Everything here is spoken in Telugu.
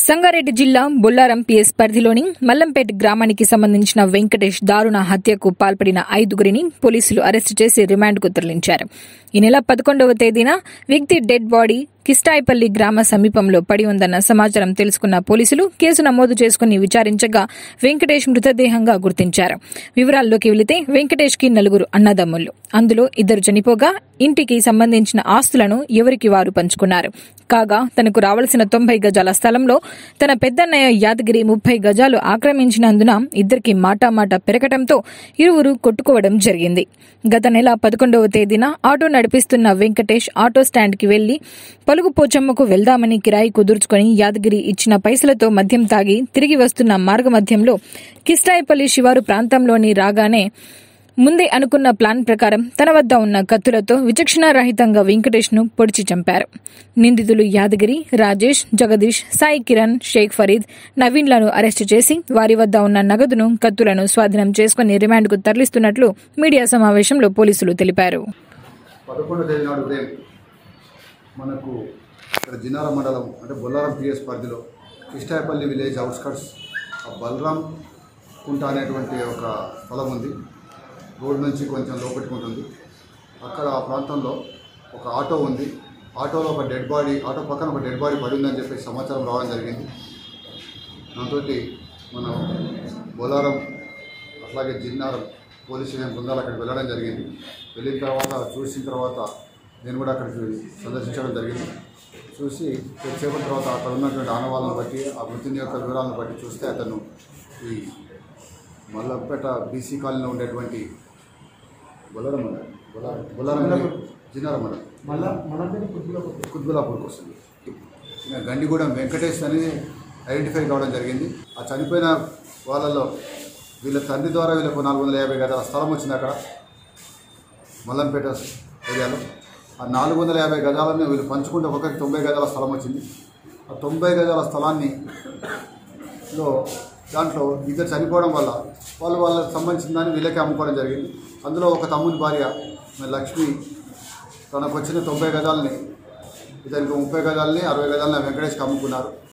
సంగారెడ్డి జిల్లా బొల్లారం పిఎస్ పరిధిలోని మల్లంపేట గ్రామానికి సంబంధించిన వెంకటేష్ దారుణ హత్యకు పాల్పడిన ఐదుగురిని పోలీసులు అరెస్టు చేసి రిమాండ్కు తరలించారు ఈ నెల పదకొండవ తేదీన వ్యక్తి డెడ్ బాడీ కిస్టాయిపల్లి గ్రామ సమీపంలో పడి ఉందన్న సమాచారం తెలుసుకున్న పోలీసులు కేసు నమోదు చేసుకుని విచారించగా వెంకటేష్ మృతదేహంగా గుర్తించారు వివరాల్లోకి వెళితే వెంకటేష్ కి నలుగురు అన్నదమ్ములు అందులో ఇద్దరు చనిపోగా ఇంటికి సంబంధించిన ఆస్తులను ఎవరికి వారు పంచుకున్నారు కాగా తనకు రావాల్సిన తొంభై గజాల స్థలంలో తన పెద్దన్నయ్య యాదగిరి ముప్పై గజాలు ఆక్రమించినందున ఇద్దరికి మాటామాట పెరగటంతో ఇరువురు కొట్టుకోవడం జరిగింది గత నెల పదకొండవ తేదీన ఆటో నడిపిస్తున్న వెంకటేష్ ఆటో స్టాండ్కి వెళ్లి పలుగు పోచమ్మకు వెళ్దామని కిరాయి కుదుర్చుకుని యాదగిరి ఇచ్చిన పైసలతో మద్యం తాగి తిరిగి వస్తున్న మార్గమధ్యంలో కిస్టాయిపల్లి శివారు ప్రాంతంలోని రాగానే ముందే అనుకున్న ప్లాన్ ప్రకారం తన వద్ద ఉన్న కత్తులతో విచక్షణారహితంగా వెంకటేష్ ను పొడిచి చంపారు నిందితులు యాదగిరి రాజేష్ జగదీష్ సాయి కిరణ్ షేక్ ఫరీద్ నవీన్లను అరెస్టు చేసి వారి వద్ద ఉన్న నగదును కత్తులను స్వాధీనం చేసుకుని రిమాండ్కు తరలిస్తున్నట్లు మీడియా సమావేశంలో పోలీసులు తెలిపారు పదకొండో తేదీ నాడు ఉదయం మనకు ఇక్కడ జిన్నార మండలం అంటే బొల్లారం పిఎస్ పరిధిలో కిష్టాయపల్లి విలేజ్ అవుట్స్కట్స్ బలరాం కుంట అనేటువంటి ఒక స్థలం ఉంది రోడ్ నుంచి కొంచెం లోపెట్టుకుంటుంది అక్కడ ఆ ప్రాంతంలో ఒక ఆటో ఉంది ఆటోలో ఒక డెడ్ బాడీ ఆటో పక్కన ఒక డెడ్ బాడీ పడి ఉందని చెప్పి సమాచారం రావడం జరిగింది దాంతో మనం బొలారం అట్లాగే జిన్నారం పోలీస్ స్టేషన్ బృందాలు అక్కడికి వెళ్ళడం జరిగింది వెళ్ళిన తర్వాత చూసిన తర్వాత నేను కూడా అక్కడికి సందర్శించడం జరిగింది చూసి కొద్దిసేపటి తర్వాత అక్కడ ఉన్నటువంటి ఆనవాళ్ళను బట్టి ఆ మృతుని యొక్క వివరాలను బట్టి చూస్తే అతను ఈ మల్లపేట బీసీ కాలనీలో ఉండేటువంటి బొలారం మండలం బొలారం బొలారం జిన్నారం మండలం మళ్ళా మన పేరు కుర్బులో కుత్బులాపూర్కి వస్తుంది ఇంకా గండిగూడెం వెంకటేష్ అని ఐడెంటిఫై కావడం జరిగింది ఆ చనిపోయిన వాళ్ళలో వీళ్ళ తండ్రి ద్వారా వీళ్ళకు నాలుగు వందల యాభై గదాల స్థలం వచ్చింది అక్కడ మల్లంపేట ఏరియాలో ఆ నాలుగు వందల యాభై గజాలను వీళ్ళు పంచుకుంటే ఒకరికి తొంభై గజాల స్థలం వచ్చింది ఆ తొంభై గజాల స్థలాన్ని లో దాంట్లో ఇద్దరు చనిపోవడం వల్ల వాళ్ళు వాళ్ళకి సంబంధించిన దాన్ని వీళ్ళకే అమ్ముకోవడం జరిగింది అందులో ఒక తమ్ముని భార్య లక్ష్మి తనకు వచ్చిన తొంభై గజాలని ఇతనికి ముప్పై గజాలని అరవై గజాలని వెంకటేష్కి అమ్ముకున్నారు